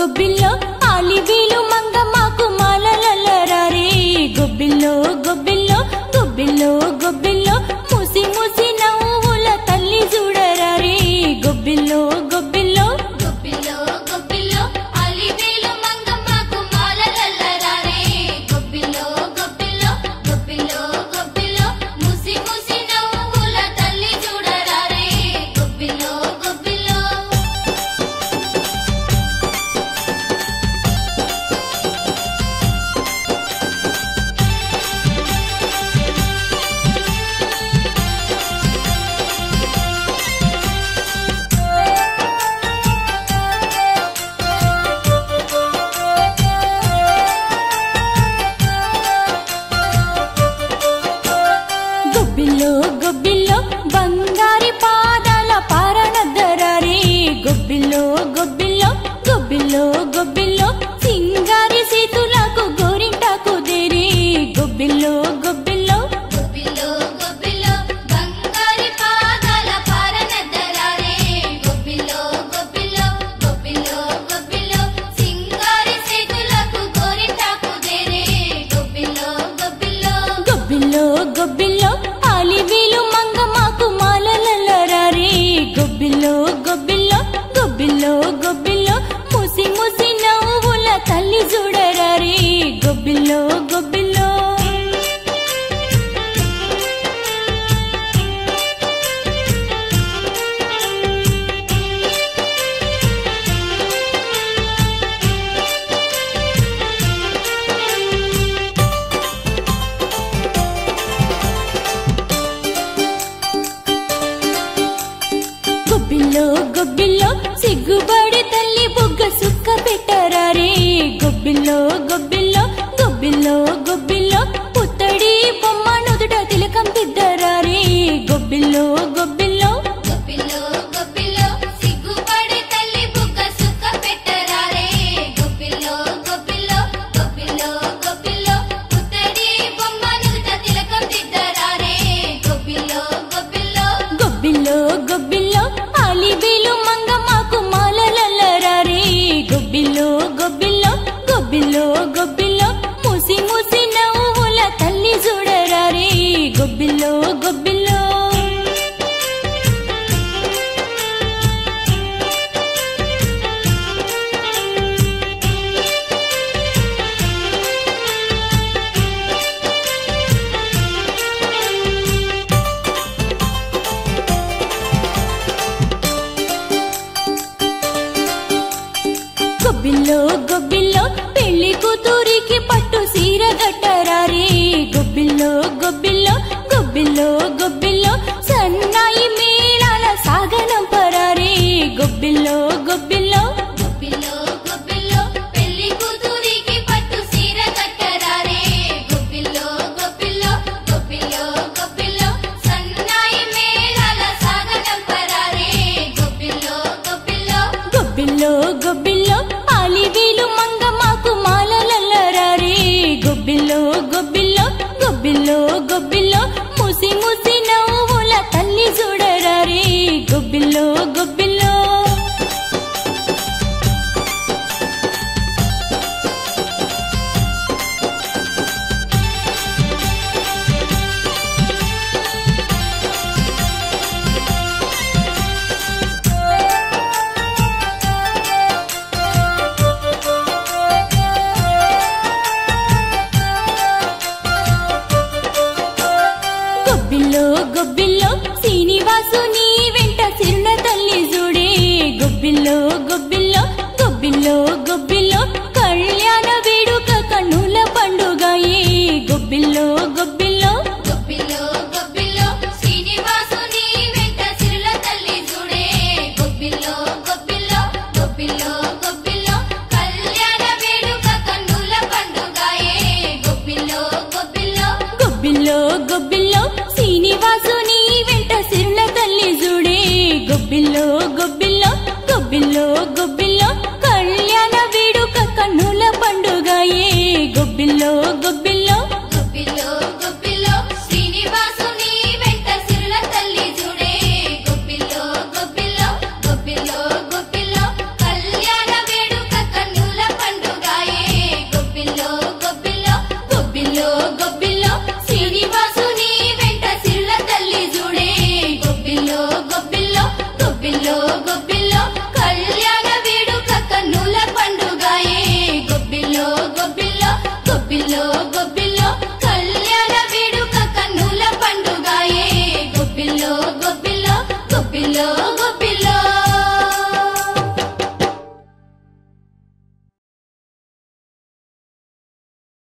గొబ్బిల్లో ఆలివీలు మంగమ్మకు మాలలల్లరారే గొబ్బిల్లో గొబ్బిల్లో గొబ్బిల్లో గొబ్బిల్లో ముసి ముసి నవ్వుల తల్లి చూడరారే గొబ్బిల్లో గొబ్బిల్లో గొబ్బిల్లో గొబ్బిల్లో అలివేలు మంగమ్మకు మాలలల్లరారే గొబ్బిల్లో గొబ్బిల్లో గొబ్బిల్లో గొబ్బిల్లో ముసి ముసి నవ్వుల తల్లి చూడరారే గొబ్బిల్లో గొబ్బిల్లో గొబ్బిల్లో గొబ్బిల్లో బంగారి పాదాల పారణద్దరారే గొబ్బిల్లో గొబ్బిల్లో గొబ్బిల్లో గొబ్బిల్లో సింగారి సీతులకు గోరింటాకు దేరే గొబ్బిల్లో గొబ్బిల్లో గొబ్బిల్లో గొబ్బిల్లో బంగారి పాదాల పారనద్దరారే గొబ్బిల్లో గొబ్బిల్లో గొబ్బిల్లో గొబ్బిల్లో సింగారి సేతులకు గోరింటాకు దేరే గొబ్బిల్లో గొబ్బిల్లో గొబ్బిల్లో గొబ్బిల్లో ఆలివీలు మంగమ్మకు మాలలల్లరారే గొబ్బిల్లో గొబ్బిల్లో గొబ్బిల్లో గొబ్బిల్లో ముసి ముసి నవ్వుల తల్లి చూడరారే గొబ్బిల్లో గొబ్బిల్లో గొబ్బిల్లో గొబ్బిల్లో సిగ్గుబడి తల్లి బుగ్గ సుక్క పెట్టరారే గొబ్బిల్లో గొబ్బిల్లో గొబ్బిల్లో గొబ్బిల్లో పుత్తడి బొమ్మ నుదుట తిలకం దిద్దరారే గొబ్బిల్లో గొబ్బిల్లో గొబ్బిల్లో గొబ్బిల్లో సిగ్గుపడి తల్లి బుగ్గ సుక్క పెట్టరారే గొబ్బిల్లో గొబ్బిల్లో గొబ్బిల్లో గొబ్బిల్లో పుత్తడి బొమ్మ నుదుట తిలకం దిద్దరారే గొబ్బిల్లో గొబ్బిల్లో గొబ్బిల్లో గొబ్బిల్లో ఆలిబీలు మంగమ్మకు మాలలల్లరారే గొబ్బిల్లో గొబ్బిల్లో గొబ్బిల్లో గొబ్బిల్లో ముసి ముసి నవ్వుల తల్లి చూడరారే గొబ్బిల్లో గొబ్బిల్లో గొబ్బిల్లో గొబ్బిల్లో పెళ్లి కూతురికి పట్టు సీర గట్టరారే గొబ్బిల్లో గొబ్బిల్లో గొబ్బిల్లో గొబ్బిల్లో సన్నాయి మేళాల సాగనం పరారే గొబ్బిల్లో గొబ్బిల్లో గొబ్బిల్లో గొబ్బిల్లో పెళ్లి కూతురికి పట్టు సీర కట్టరారే గొబ్బిల్లో గొబ్బిల్లో గొబ్బిల్లో గొబ్బిల్లో సన్నాయి మేళాల సాగనంపరారే గొబ్బిల్లో గొబ్బిల్లో గొబ్బిల్లో గొబ్బిల్లో ఆలివీలు మంగమ్మకు మాలలల్లరారే గొబ్బిల్లో గొబ్బిల్లో గొబ్బిల్లో గొబ్బిల్లో ముసి ముసి నవ్వుల తల్లి చూడరారే గొబ్బిల్లో గొబ్బిల్లో గొబ్బిల్లో గొబ్బిల్లో శ్రీనివాసు నీ వెంట సిరున తల్లి చూడే గొబ్బిల్లో గొబ్బిల్లో గొబ్బిల్లో గొబ్బిల్లో కళ్యాణ వేడుక కన్నుల పండుగయే గొబ్బిల్లో గొబ్బిల్లో గొబ్బిల్లో గొబ్బిల్లో శ్రీనివాసుని వెంట సిరుల తల్లి చూడే గొబ్బిల్లో గొబ్బిల్లో గొబ్బిల్లో గొబ్బిల్లో కళ్యాణ వేడుక కన్నుల పండుగాయే గొబ్బిల్లో గొబ్బిల్లో గొబ్బిల్లో గొబ్బిల్లో శ్రీనివాసు నీ వెంట సిరుల తల్లి చూడే గొబ్బిల్లో గొబ్బిల్లో గొబ్బిల్లో గొబ్బిల్లో కళ్యాణ వేడుక గొబ్బిల్లో